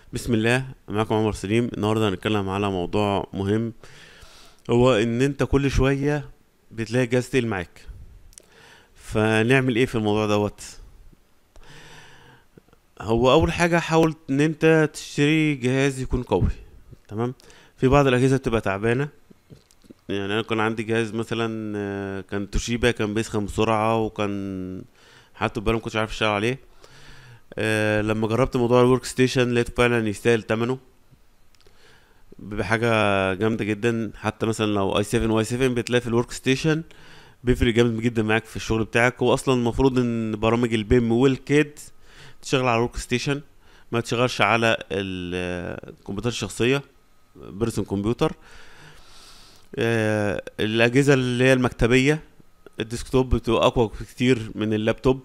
بسم الله معاكم عمر سليم النهارده هنتكلم على موضوع مهم هو ان انت كل شويه بتلاقي جهاز تقيل معاك فنعمل ايه في الموضوع دوت هو اول حاجه حاول ان انت تشتري جهاز يكون قوي تمام في بعض الاجهزه بتبقى تعبانه يعني انا كان عندي جهاز مثلا آه، كان توشيبا كان بيسخن بسرعه وكان حتى بالي ما كنتش عارف اشتغل عليه آه لما جربت موضوع الورك ستيشن لقيته فعلا يستاهل ثمنه بحاجة جامدة جدا حتى مثلا لو اي 7 واي 7 بتلاقي في الورك ستيشن بيفرق جامد جدا معاك في الشغل بتاعك هو اصلا المفروض ان برامج البيم والكيد تشتغل على الورك ستيشن ما تشتغلش على ال- الكمبيوتر الشخصية بيرسون كمبيوتر آه، الأجهزة اللي هي المكتبية الديسكتوب بتبقى أقوى كتير من اللابتوب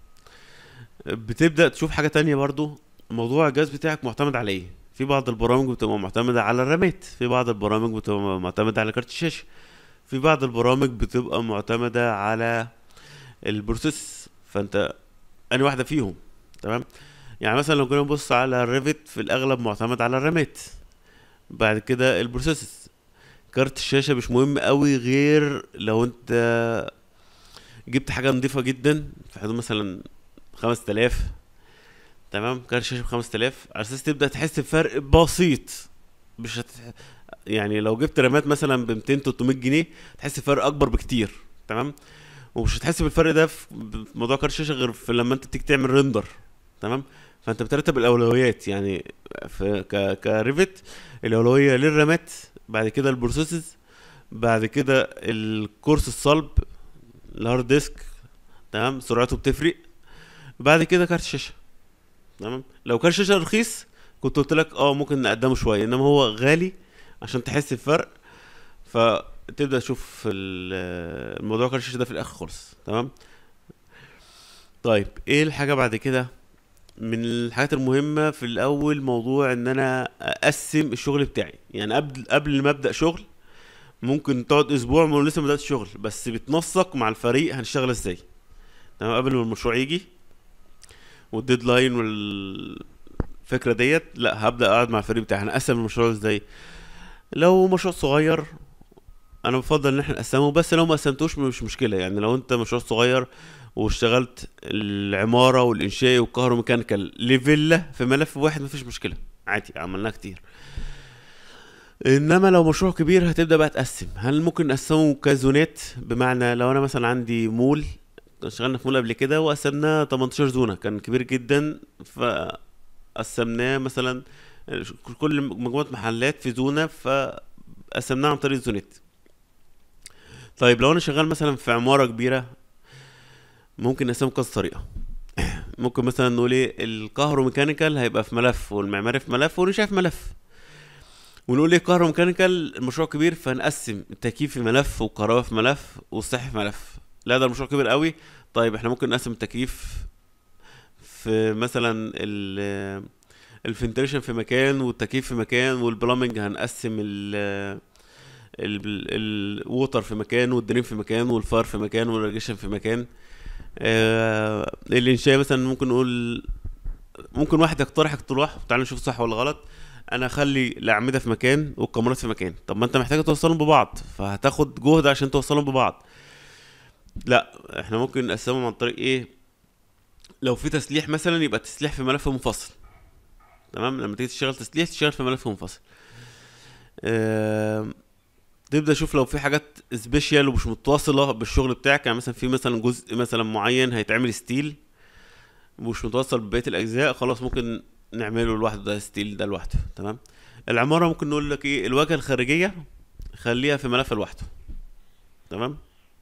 بتبدأ تشوف حاجة تانية برضو موضوع الجهاز بتاعك معتمد على ايه في بعض البرامج بتبقى معتمدة على الرامات في بعض البرامج بتبقى معتمدة على كارت الشاشة في بعض البرامج بتبقى معتمدة على البروسيس فانت انهي واحدة فيهم تمام يعني مثلا لو جينا نبص على الريفت في الاغلب معتمد على الرامات بعد كده البروسيس كارت الشاشة مش مهم قوي غير لو انت جبت حاجة نضيفة جدا في حدود مثلا خمس تلاف تمام كارت شاشة بخمس تلاف على اساس تبدأ تحس بفرق بسيط مش هت... يعني لو جبت رامات مثلا ب 200 300 جنيه تحس بفرق اكبر بكتير تمام ومش هتحس بالفرق ده في في موضوع كارت الشاشة غير في لما انت تيجي تعمل ريندر تمام فانت بترتب الاولويات يعني في ك كريفت الاولويه للرامات بعد كده البروسيسز بعد كده الكورس الصلب الهارد ديسك تمام سرعته بتفرق بعد كده كارت الشاشه تمام لو كارت الشاشه رخيص كنت قلت لك اه ممكن نقدمه شويه انما هو غالي عشان تحس بفرق فتبدا تشوف ال- الموضوع كارت الشاشه ده في الاخر خالص تمام طيب ايه الحاجه بعد كده من الحاجات المهمه في الاول موضوع ان انا اقسم الشغل بتاعي يعني قبل قبل ما ابدا شغل ممكن تقعد اسبوع ما لسه ما بداتش شغل بس بتنسق مع الفريق هنشتغل ازاي تمام قبل ما المشروع يجي والديدلاين والفكره ديت لا هبدا اقعد مع الفريق بتاعي هنقسم المشروع ازاي لو مشروع صغير انا بفضل ان احنا نقسمه بس لو ما قسمتوش مش مشكله يعني لو انت مشروع صغير واشتغلت العماره والانشاء والكهروميكانيكال لفيلا في ملف واحد مفيش مشكله عادي عملناها كتير انما لو مشروع كبير هتبدا بقى تقسم هل ممكن نقسمه كزونات بمعنى لو انا مثلا عندي مول اشتغلنا في مول قبل كده وقسمناه 18 زونه كان كبير جدا فقسمناه مثلا كل مجموعه محلات في زونه فقسمناها عن طريق الزونات طيب لو انا شغال مثلا في عماره كبيره ممكن نقسمه كذا طريقه ممكن مثلا نقول ايه الكهروميكانيكال هيبقى في ملف والمعماري في ملف والانشاء في ملف ونقول ايه كهروميكانيكال المشروع كبير فنقسم التكييف في ملف والكهرباء في ملف والصحي في ملف لا ده المشروع كبير قوي طيب احنا ممكن نقسم التكييف في مثلا ال الفنتريشن في مكان والتكييف في مكان والبلامنج هنقسم ال الووتر في مكان والدرين في مكان والفار في مكان والريجيشن في مكان آه الانشاء مثلا ممكن نقول ممكن واحد يقترح اقتراح تعالى نشوف صح ولا غلط انا اخلي الاعمده في مكان والكاميرات في مكان طب ما انت محتاج توصلهم ببعض فهتاخد جهد عشان توصلهم ببعض لا احنا ممكن نقسمهم عن طريق ايه لو في تسليح مثلا يبقى تسليح في ملف منفصل تمام لما تيجي تشتغل تسليح تشتغل في ملف منفصل آه... تبدا تشوف لو في حاجات سبيشال ومش متصله بالشغل بتاعك يعني مثلا في مثلا جزء مثلا معين هيتعمل ستيل مش متوصل ببقيه الاجزاء خلاص ممكن نعمله لوحده ده ستيل ده لوحده تمام العماره ممكن نقول لك ايه الواجهه الخارجيه خليها في ملف لوحده تمام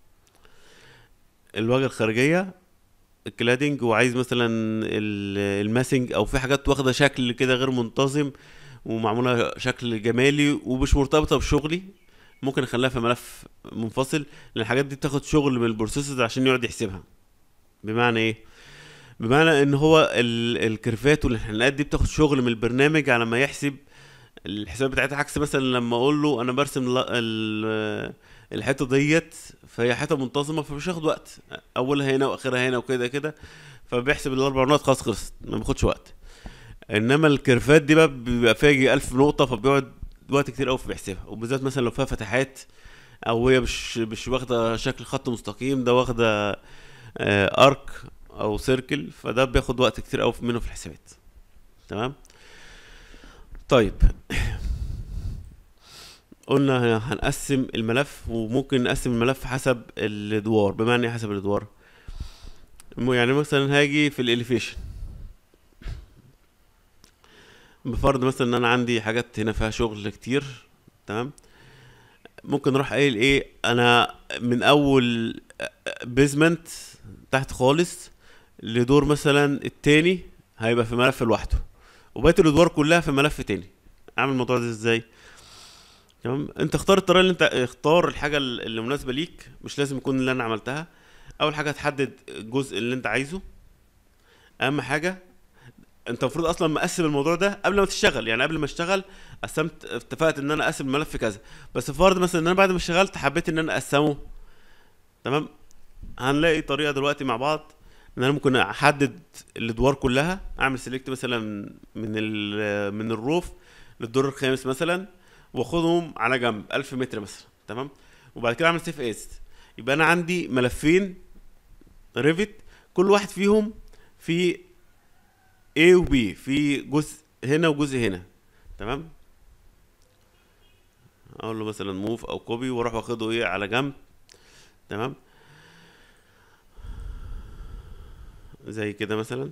الواجهه الخارجيه الكلادنج وعايز مثلا ال- الماسنج او في حاجات واخده شكل كده غير منتظم ومعموله شكل جمالي ومش مرتبطه بشغلي ممكن اخليها في ملف منفصل لان الحاجات دي بتاخد شغل من البروسيسورز عشان يقعد يحسبها بمعنى ايه بمعنى ان هو ال- الكيرفات والانحناءات دي بتاخد شغل من البرنامج على ما يحسب الحساب بتاعتها عكس مثلا لما اقول له انا برسم ل- ال- الحته ديت فهي حته منتظمه فمش هياخد وقت اولها هنا واخرها هنا وكده كده فبيحسب الاربع نقط خلاص خلصت ما بياخدش وقت انما الكيرفات دي بقى بيبقى فيها يجي 1000 نقطه فبيقعد وقت كتير قوي في بيحسبها وبالذات مثلا لو فيها فتحات او هي مش مش واخده شكل خط مستقيم ده واخده آه، ارك او سيركل فده بياخد وقت كتير قوي منه في الحسابات تمام طيب قلنا هنقسم الملف وممكن نقسم الملف حسب الادوار بمعنى ايه حسب الادوار مو- يعني مثلا هاجي في الاليفيشن بفرض مثلا ان انا عندي حاجات هنا فيها شغل كتير تمام ممكن اروح قايل ايه انا من اول بيزمنت تحت خالص لدور مثلا التاني هيبقى في ملف لوحده وبقيه الادوار كلها في ملف تاني اعمل الموضوع ده ازاي تمام انت اختار الطريقه اللي انت اختار الحاجه اللي مناسبه ليك مش لازم يكون اللي انا عملتها اول حاجه تحدد الجزء اللي انت عايزه اهم حاجه انت المفروض اصلا مقسم الموضوع ده قبل ما تشتغل يعني قبل ما اشتغل قسمت اتفقت ان انا اقسم الملف كذا بس فرض مثلا ان انا بعد ما اشتغلت حبيت ان انا اقسمه تمام هنلاقي طريقه دلوقتي مع بعض ان انا ممكن احدد الادوار كلها اعمل سيلكت مثلا من ال من الروف للدور الخامس مثلا واخدهم على جنب 1000 متر مثلا تمام وبعد كده اعمل سيف اس يبقى انا عندي ملفين ريفت كل واحد فيهم في A و B في جزء هنا وجزء هنا تمام اقول له مثلا موف او كوبي واروح واخده ايه على جنب تمام زي كده مثلا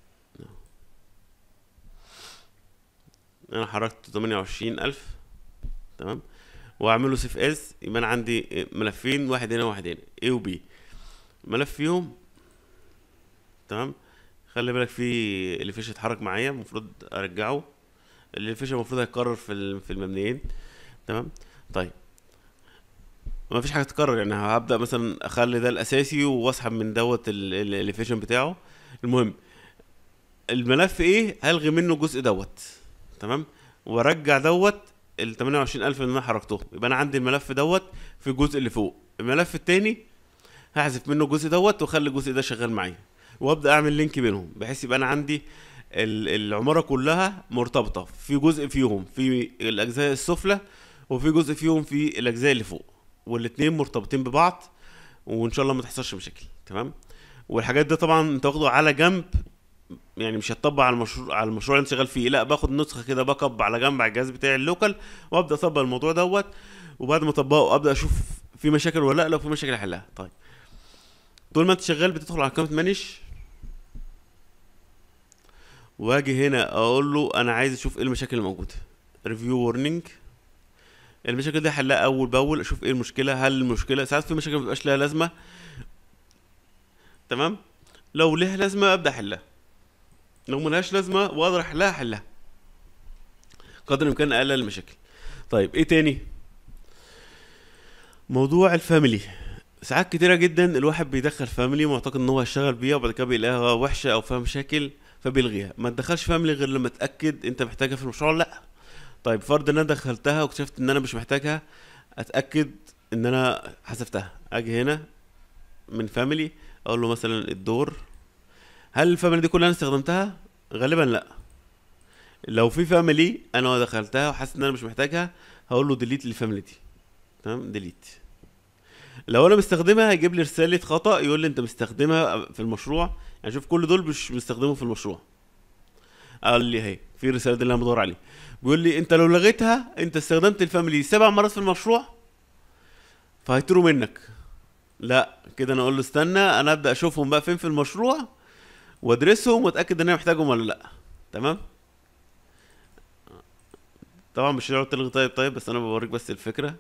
انا حركت 28000 تمام واعمله سيف اس يبقى انا عندي ملفين واحد هنا وواحد هنا A و B ملف فيهم تمام خلي بالك في الفيش اتحرك معايا المفروض ارجعه الفيش المفروض هيتكرر في ال- في المبنيين تمام طيب ما فيش حاجه تتكرر يعني هبدا مثلا اخلي ده الاساسي واسحب من دوت الاليفيشن بتاعه المهم الملف ايه هلغي منه الجزء دوت تمام وارجع دوت ال 28000 اللي انا حركته يبقى انا عندي الملف دوت في الجزء اللي فوق الملف التاني هحذف منه الجزء دوت واخلي الجزء ده شغال معايا وابدا اعمل لينك بينهم بحيث يبقى انا عندي ال- العماره كلها مرتبطه في جزء فيهم في الاجزاء السفلى وفي جزء فيهم في الاجزاء اللي فوق والاتنين مرتبطين ببعض وان شاء الله ما تحصلش مشاكل تمام والحاجات دي طبعا انت واخده على جنب يعني مش هتطبق على المشروع على المشروع اللي انت شغال فيه لا باخد نسخه كده باك اب على جنب على الجهاز بتاعي اللوكال وابدا اطبق الموضوع دوت وبعد ما اطبقه ابدا اشوف في مشاكل ولا لا لو في مشاكل احلها طيب طول ما انت شغال بتدخل على اكونت مانج واجي هنا اقول له انا عايز اشوف ايه المشاكل اللي موجوده ريفيو وورنينج المشاكل دي احلها اول باول اشوف ايه المشكله هل المشكله ساعات في مشاكل مبيبقاش لها لازمه تمام لو ليها لازمه ابدا احلها لو ملهاش لازمه واقدر احلها احلها قدر الامكان اقلل المشاكل طيب ايه تاني موضوع الفاميلي ساعات كتيرة جدا الواحد بيدخل فاميلي معتقد ان هو هيشتغل بيها وبعد كده بيلاقيها وحشة او فيها مشاكل فبيلغيها ما تدخلش فاميلي غير لما تاكد انت محتاجها في المشروع ولا لا طيب فرض ان انا دخلتها واكتشفت ان انا مش محتاجها اتاكد ان انا حذفتها اجي هنا من فاميلي اقول له مثلا الدور هل الفاميلي دي كلها انا استخدمتها غالبا لا لو في فاميلي انا دخلتها وحاسس ان انا مش محتاجها هقول له ديليت الفاميلي دي تمام ديليت لو انا مستخدمها هيجيب لي رساله خطا يقول لي انت مستخدمها في المشروع يعني شوف كل دول مش مستخدمهم في المشروع قال لي اهي في الرساله دي اللي انا بدور عليها بيقول لي انت لو لغيتها انت استخدمت الفاميلي سبع مرات في المشروع فهيطيروا منك لا كده انا اقول له استنى انا ابدا اشوفهم بقى فين في المشروع وادرسهم واتاكد ان انا محتاجهم ولا لا تمام طبعا مش هتقعد تلغي طيب طيب بس انا بوريك بس الفكره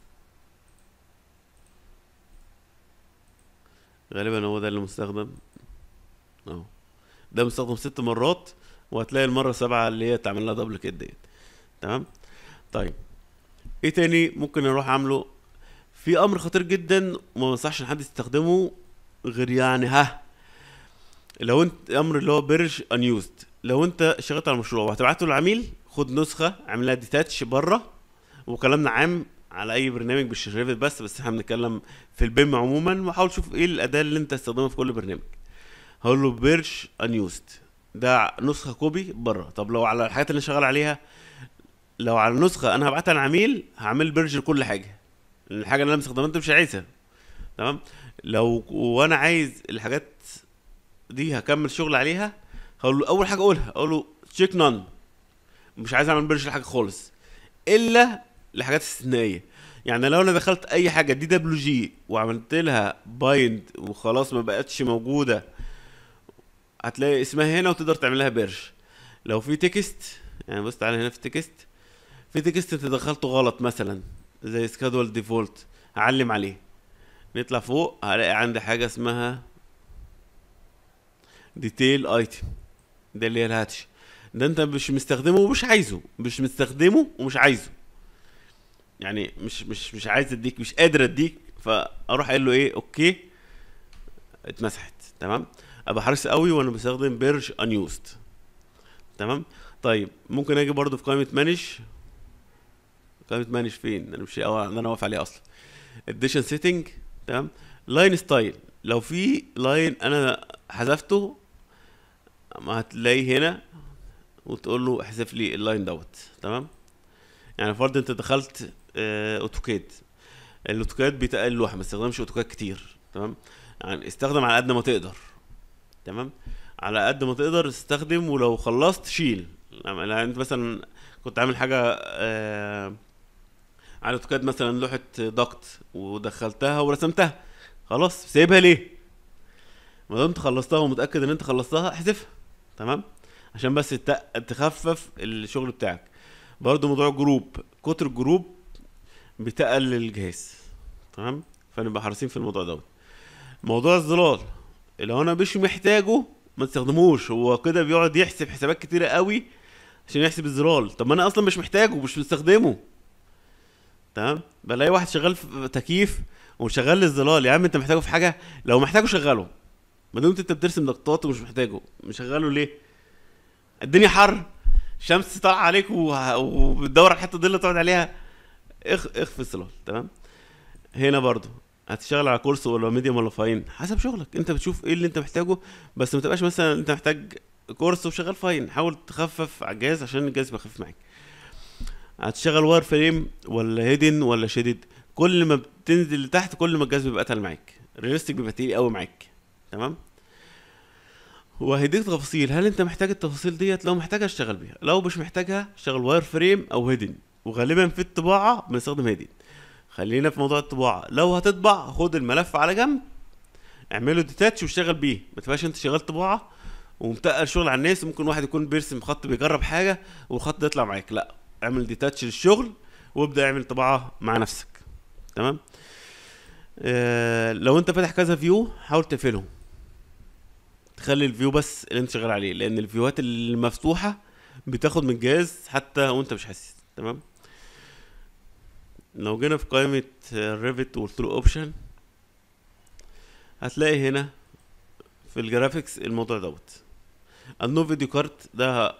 غالبا هو ده اللي مستخدم اهو ده مستخدم ست مرات وهتلاقي المره السابعه اللي هي تعمل لها دبل كده ديت تمام طيب ايه تاني ممكن نروح عامله في امر خطير جدا وما انصحش ان حد يستخدمه غير يعني ها لو انت امر اللي هو بيرج انيوزد لو انت اشتغلت على المشروع وهتبعته للعميل خد نسخه اعمل لها ديتاتش بره وكلامنا عام على اي برنامج مش ريفت بس بس احنا بنتكلم في البيم عموما وحاول تشوف ايه الاداه اللي انت تستخدمها في كل برنامج هقول له بيرج انيوزد ده نسخه كوبي بره طب لو على الحاجات اللي أنا شغال عليها لو على النسخه انا هبعتها للعميل هعمل بيرج لكل حاجه الحاجه اللي انا مستخدمها انت مش عايزها تمام لو وانا عايز الحاجات دي هكمل شغل عليها هقول له اول حاجه اقولها اقول له تشيك نون مش عايز اعمل بيرج لحاجه خالص الا لحاجات استثنائيه يعني لو انا دخلت اي حاجه دي دبليو جي وعملت لها بايند وخلاص ما بقتش موجوده هتلاقي اسمها هنا وتقدر تعمل لها بيرج لو في تكست يعني بص تعالى هنا في تكست في تكست انت دخلته غلط مثلا زي سكادول ديفولت هعلم عليه نطلع فوق هلاقي عندي حاجه اسمها ديتيل ايتم ده اللي هي الهاتش ده انت مش مستخدمه ومش عايزه مش مستخدمه ومش عايزه يعني مش مش مش عايز اديك مش قادر اديك فاروح قايل له ايه اوكي اتمسحت تمام ابقى حريص قوي وانا بستخدم بيرج انيوزد تمام طيب ممكن اجي برضو في قائمه مانج قائمه مانج فين انا مش أو- انا واقف عليها اصلا اديشن سيتنج تمام لاين ستايل لو في لاين انا حذفته ما هتلاقيه هنا وتقول له احذف لي اللاين دوت تمام يعني فرض انت دخلت آه، اوتوكاد الاوتوكاد بيتقل لوحه ما تستخدمش اوتوكاد كتير تمام يعني استخدم على قد ما تقدر تمام على قد ما تقدر استخدم ولو خلصت شيل يعني لو انت مثلا كنت عامل حاجه آه على اوتوكاد مثلا لوحه ضغط ودخلتها ورسمتها خلاص سايبها ليه ما دام انت خلصتها ومتاكد ان انت خلصتها احذفها تمام عشان بس تق- تخفف الشغل بتاعك برضو موضوع جروب كتر الجروب بتقل الجهاز تمام فنبقى حريصين في الموضوع دوت موضوع الظلال لو انا مش محتاجه ما تستخدموش هو كده بيقعد يحسب حسابات كتيرة قوي عشان يحسب الظلال طب ما انا اصلا مش محتاجه مش مستخدمه تمام بلاقي واحد شغال في تكييف وشغال الظلال يا عم انت محتاجه في حاجه لو محتاجه شغله ما دام انت بترسم ضغطات ومش محتاجه مشغله ليه الدنيا حر الشمس طالعه عليك وه- وبتدور على الحته دي اللي تقعد عليها اخ اخفي الظلال تمام هنا برضو هتشتغل على كورس ولا ميديوم ولا فاين حسب شغلك انت بتشوف ايه اللي انت محتاجه بس ما تبقاش مثلا انت محتاج كورس وشغال فاين حاول تخفف على الجهاز عشان الجهاز يبقى خفيف معاك هتشتغل واير فريم ولا هيدن ولا شديد كل ما بتنزل لتحت كل ما الجهاز بيبقى اتقل معاك الريلستيك بيبقى تقيل قوي معاك تمام وهيديك تفاصيل هل انت محتاج التفاصيل ديت لو محتاجها اشتغل بيها لو مش محتاجها اشتغل واير فريم او هيدن وغالبا في الطباعه بنستخدم هيدن خلينا في موضوع الطباعه لو هتطبع خد الملف على جنب اعمله ديتاتش واشتغل بيه ما تبقاش انت شغال طباعه ومتقل شغل على الناس ممكن واحد يكون بيرسم خط بيجرب حاجه والخط ده يطلع معاك لا اعمل ديتاتش للشغل وابدا اعمل طباعه مع نفسك تمام آه لو انت فاتح كذا فيو حاول تقفلهم تخلي الفيو بس اللي انت شغال عليه لان الفيوهات المفتوحه بتاخد من الجهاز حتى وانت مش حاسس تمام لو جينا في قائمة الريفت وقلت له اوبشن هتلاقي هنا في الجرافيكس الموضوع دوت النو فيديو كارت ده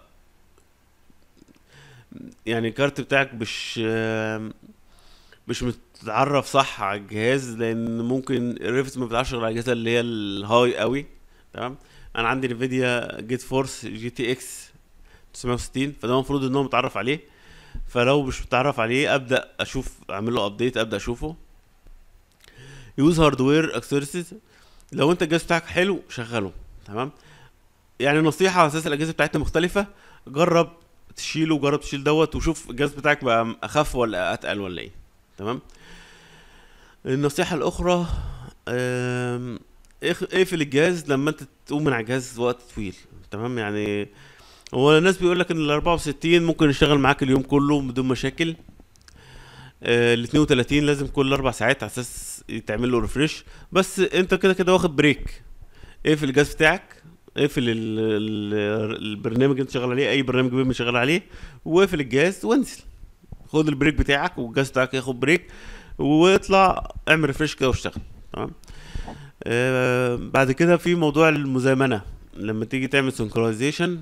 يعني الكارت بتاعك مش مش متعرف صح على الجهاز لان ممكن الريفت ما بتعرفش غير على الاجهزه اللي هي الهاي قوي تمام انا عندي نفيديا جيت فورس جي تي اكس 960 فده المفروض ان هو متعرف عليه فلو مش متعرف عليه ابدا اشوف اعمل له ابديت ابدا اشوفه يوز هاردوير اكسسوارز لو انت الجهاز بتاعك حلو شغله تمام يعني نصيحه على اساس الاجهزه بتاعتنا مختلفه جرب تشيله جرب تشيل دوت وشوف الجهاز بتاعك بقى اخف ولا اتقل ولا ايه تمام النصيحه الاخرى آم، اخ- اقفل الجهاز لما انت تقوم من على الجهاز وقت طويل تمام يعني هو الناس بيقول لك ان ال 64 ممكن يشتغل معاك اليوم كله بدون مشاكل آه، ال 32 لازم كل اربع ساعات على اساس يتعمل له ريفريش بس انت كده كده واخد بريك اقفل الجهاز بتاعك اقفل ال ال البرنامج اللي انت شغال عليه اي برنامج بيم شغال عليه واقفل الجهاز وانزل خد البريك بتاعك والجهاز بتاعك ياخد بريك واطلع اعمل ريفريش كده واشتغل تمام آه بعد كده في موضوع المزامنه لما تيجي تعمل سنكرونايزيشن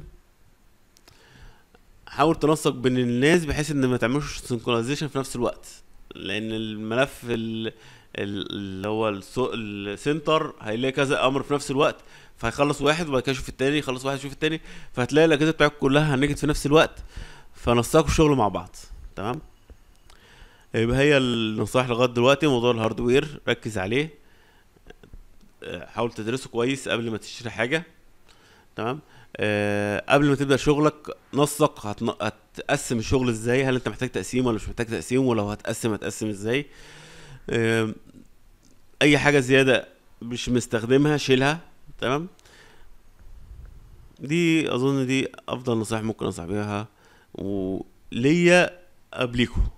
حاول تنسق بين الناس بحيث ان ما تعملوش سنكرونايزيشن في نفس الوقت لان الملف ال- ال- اللي هو السو- السنتر هيلاقي كذا امر في نفس الوقت فهيخلص واحد وبعد كده يشوف التاني يخلص واحد يشوف التاني فهتلاقي الاجهزه بتاعتكم كلها هنجت في نفس الوقت فنسقوا الشغل مع بعض تمام يبقى هي النصائح لغايه دلوقتي موضوع الهاردوير ركز عليه آه، حاول تدرسه كويس قبل ما تشتري حاجه تمام آه قبل ما تبدا شغلك نسق هتن... هتقسم الشغل ازاي هل انت محتاج تقسيم ولا مش محتاج تقسيم ولو هتقسم هتقسم ازاي آه اي حاجه زياده مش مستخدمها شيلها تمام دي اظن دي افضل نصيحه ممكن انصح بيها وليا قبليكم